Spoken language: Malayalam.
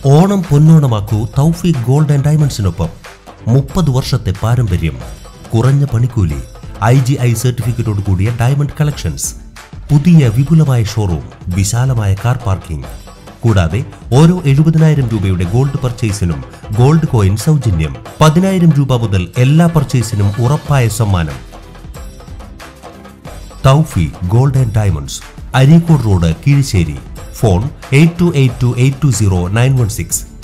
ഓണം പൊന്നോണമാക്കൂ തൗഫീഖ് ഗോൾഡ് ആൻഡ് ഡയമണ്ട്സിനൊപ്പം മുപ്പത് വർഷത്തെ പാരമ്പര്യം കുറഞ്ഞ പണിക്കൂലി ഐ ജി ഐ സർട്ടിഫിക്കറ്റോട് കൂടിയ ഡയമണ്ട് കളക്ഷൻസ് പുതിയ വിപുലമായ ഷോറൂം വിശാലമായ കാർ പാർക്കിംഗ് കൂടാതെ ഓരോ എഴുപതിനായിരം രൂപയുടെ ഗോൾഡ് പർച്ചേസിനും ഗോൾഡ് കോയിൻ സൗജന്യം പതിനായിരം രൂപ മുതൽ എല്ലാ പർച്ചേസിനും ഉറപ്പായ സമ്മാനം Thoufi gold and diamonds Areekode road Keezhissery phone eight two eight two eight two zero nine one six